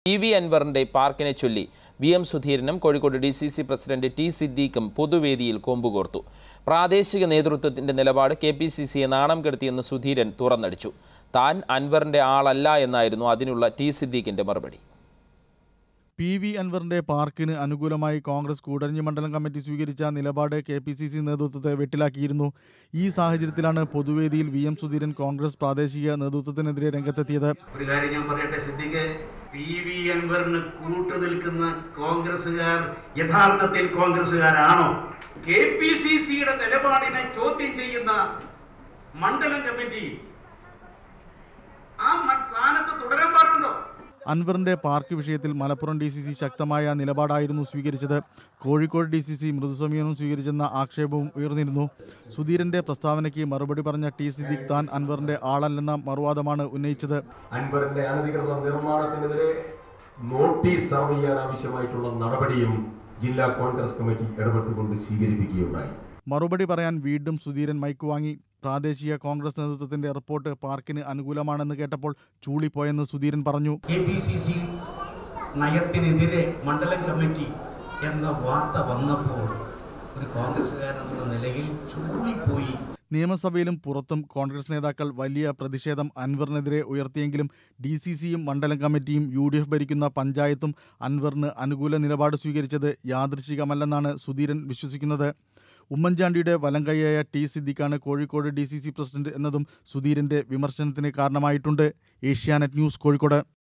P V അൻവറിന്റെ പാർക്കിനെ ചൊല്ലി വി എം സുധീരനും Kozhikode D C C president T സിദ്ദീഖും പൊതുവേദിയിൽ കൊമ്പുകോർത്തു പ്രാദേശിക നേതൃത്വത്തിന്റെ നിലപാട് കെ പി സി സിയെ നാണം കെടുത്തിയെന്ന് സുധീരൻ തുറന്നടിച്ചു താൻ അൻവറിന്റെ ആളല്ല എന്നായിരുന്നു അതിനുള്ള ടി സിദ്ദീഖിന്റെ മറുപടി പി വി അൻവറിന്റെ പാർക്കിന് അനുകൂലമായി കോൺഗ്രസ് കൂടരഞ്ഞി മണ്ഡലം കമ്മിറ്റി സ്വീകരിച്ച നിലപാട് കെ പി സി സി നേതൃത്വത്തെ വെട്ടിലാക്കിയിരുന്നു ഈ സാഹചര്യത്തിലാണ് പൊതുവേദിയിൽ വി എം സുധീരൻ കോൺഗ്രസ് പ്രാദേശിക നേതൃത്വത്തിനെതിരെ രംഗത്തെത്തിയത് ഒരു കാര്യം ഞാൻ പറയട്ടെ സിദ്ദിഖ് പി വി അൻവറിന് കൂട്ടു നിൽക്കുന്ന കോൺഗ്രസുകാർ യഥാർത്ഥത്തിൽ കോൺഗ്രസുകാരാണോ കെ പി സി സിയുടെ നിലപാടിനെ ചോദ്യം ചെയ്യുന്ന മണ്ഡലം കമ്മിറ്റി ആ മ- സ്ഥാനത്ത് തുടരാൻ പാടുണ്ടോ അൻവറിന്റെ പാർക്ക് വിഷയത്തിൽ മലപ്പുറം ഡി സി സി ശക്തമായ നിലപാടായിരുന്നു സ്വീകരിച്ചത് കോഴിക്കോട് ഡി സി സി മൃദുസമീപനം സ്വീകരിച്ചെന്ന ആക്ഷേപവും ഉയർന്നിരുന്നു സുധീരന്റെ പ്രസ്താവനയ്ക്ക് മറുപടി പറഞ്ഞ ടി സിദ്ദിഖ് താൻ അൻവറിന്റെ ആളല്ലെന്ന മറുവാദമാണ് ഉന്നയിച്ചത് അൻവറിന്റെ അനധികൃത നിർമ്മാണത്തിനെതിരെ നോട്ടീസ് സർവ് ചെയ്യാൻ ആവശ്യമായിട്ടുള്ള നടപടിയും ജില്ലാ കോൺഗ്രസ് കമ്മിറ്റി ഇടപെട്ടുകൊണ്ട് സ്വീകരിപ്പിക്കുകയുണ്ടായി മറുപടി പറയാൻ വീണ്ടും സുധീരൻ മൈക്ക് വാങ്ങി പ്രാദേശിക കോൺഗ്രസ് നേതൃത്വത്തിന്റെ റിപ്പോർട്ട് പാർക്കിന് അനുകൂലമാണെന്ന് കേട്ടപ്പോൾ ചൂളിപ്പോയെന്ന് സുധീരൻ പറഞ്ഞു കെ പി സി സി നയത്തിനെതിരെ മണ്ഡലം കമ്മിറ്റി എന്ന വാർത്ത വന്നപ്പോൾ ഒരു കോൺഗ്രസ്സുകാരൻ എന്നുള്ള നിലയിൽ ചൂളിപ്പോയി നിയമസഭയിലും പുറത്തും കോൺഗ്രസ് നേതാക്കൾ വലിയ പ്രതിഷേധം അൻവറിനെതിരെ ഉയർത്തിയെങ്കിലും ഡി സി സിയും മണ്ഡലം കമ്മിറ്റിയും യു ഡി എഫ് ഭരിക്കുന്ന പഞ്ചായത്തും അൻവറിന് അനുകൂല നിലപാട് സ്വീകരിച്ചത് യാദൃശികമല്ലെന്നാണ് സുധീരൻ വിശ്വസിക്കുന്നത് ഉമ്മൻചാണ്ടിയുടെ വലങ്കൈയായ ടി സിദ്ദിഖാണ് Kozhikode D C C president എന്നതും സുധീരന്റെ വിമർശനത്തിന് കാരണമായിട്ടുണ്ട് ഏഷ്യാനെറ്റ് ന്യൂസ് കോഴിക്കോട്